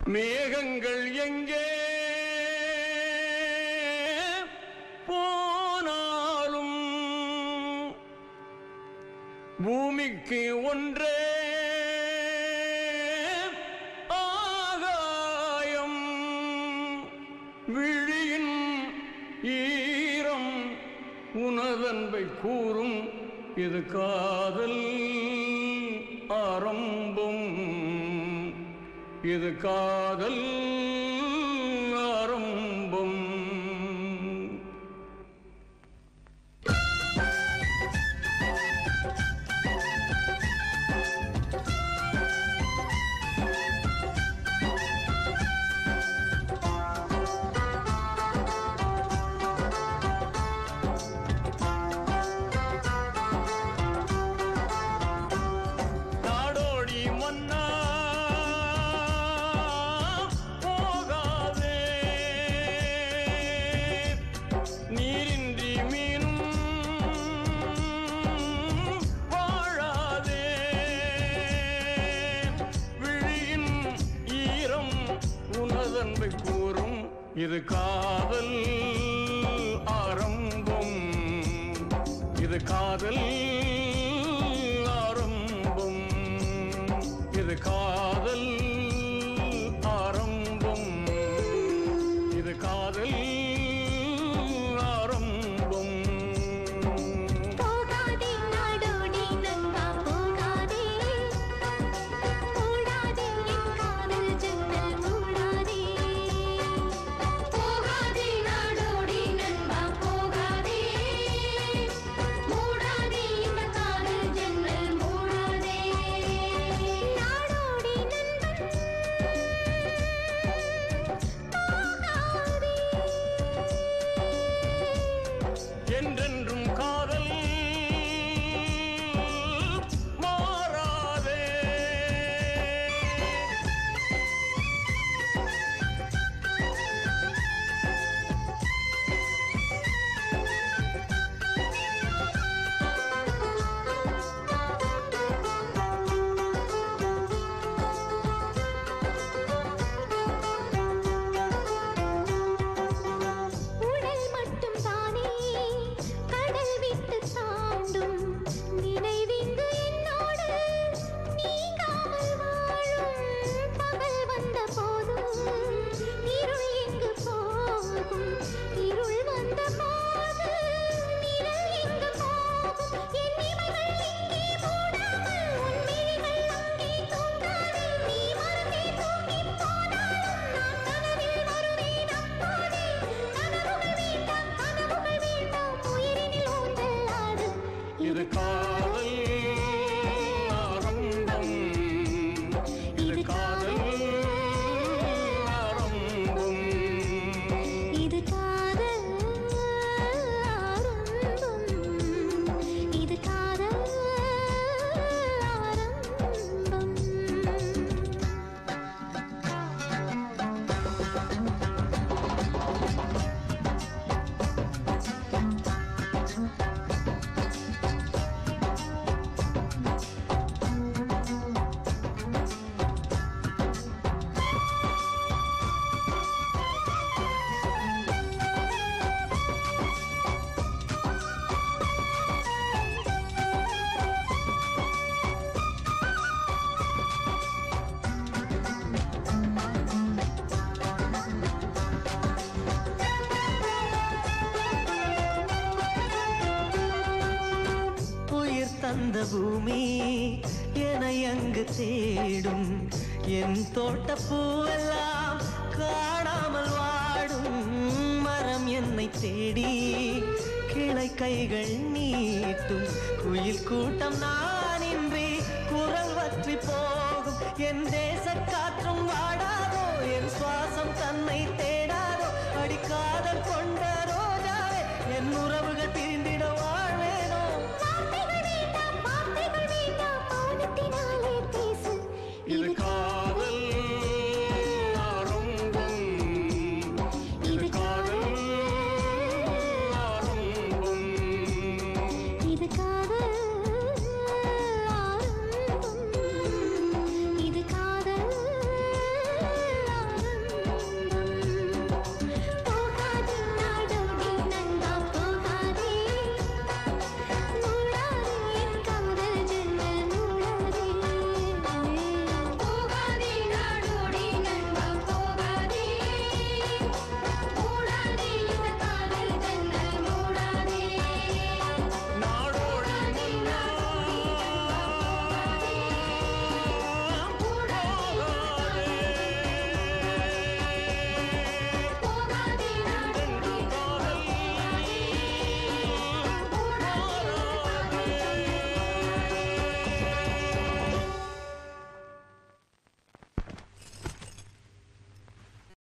மேகங்கள் எங்கே போனாலும் பூமிக்கு ஒன்றே ஆகாயம் விழியின் ஈரம் உனதன்பை கூறும் இது காதல் ஆரம்பம் இது காதல் ஆரம்பம் நாடோடி மன்னா போகாதே நீரின்றி மீனும் வாழாதே விழியின் ஈரம் உனதன்பை கூறும் இது காதல் ஆரம்பம் இது காதல் ஆரம்பம் இது காதல் ஆரம்பம் இது காதல் ஆரம்பம் போகாதே நாடோடி நண்பா போகாதே மூடாதே என் காதல் ஜன்னல் மூடாதே போகாதே நாடோடி நண்பா போகாதே மூடாதே இந்த காதல் ஜன்னல் மூடாதே நாடோடி நண்பன் போகாதே என்றென்றும் காதல் மாறாதே உடல் மட்டும் தானே கடல் விட்டு தாண்டும் நினைவிங்கு என்னோடு நீங்காமல் வாழும் பகல் வந்த போதும் இருள் எங்கு போகும் இருள் வந்த போது நிழல் எங்கு போகும் என் இமைகள் இங்கே மூடாமல் உன் விழிகள் அங்கே தூங்காது நீ மறந்தே தூங்கி போனாலும் நான் கனவில் வருவேன் அப்போதே கனவுகள் வேண்டாம் கனவுகள் வேண்டாம் உயிரினில் ஊஞ்சல் ஆடு இது காதல் ஆரம்பம் இது காதல் ஆரம்பம் இது காதல் ஆரம்பம் இது காதல் ஆரம்பம் உயிர் தந்த பூமி என அங்கு தேடும் என் தோட்ட பூவெல்லாம் காணாமல் வாடும் மரம் என்னை தேடி கிளை கைகள் நீட்டும் குயில் கூட்டம் நான் இன்றி குரல் வற்றி போகும் என் தேச காற்றும் வாடாதோ என் சுவாசம் தன்னை தேடாதோ அடிக்காதல் கொண்ட ரோஜாவே என் உறவுகள் பிரிந்திடவா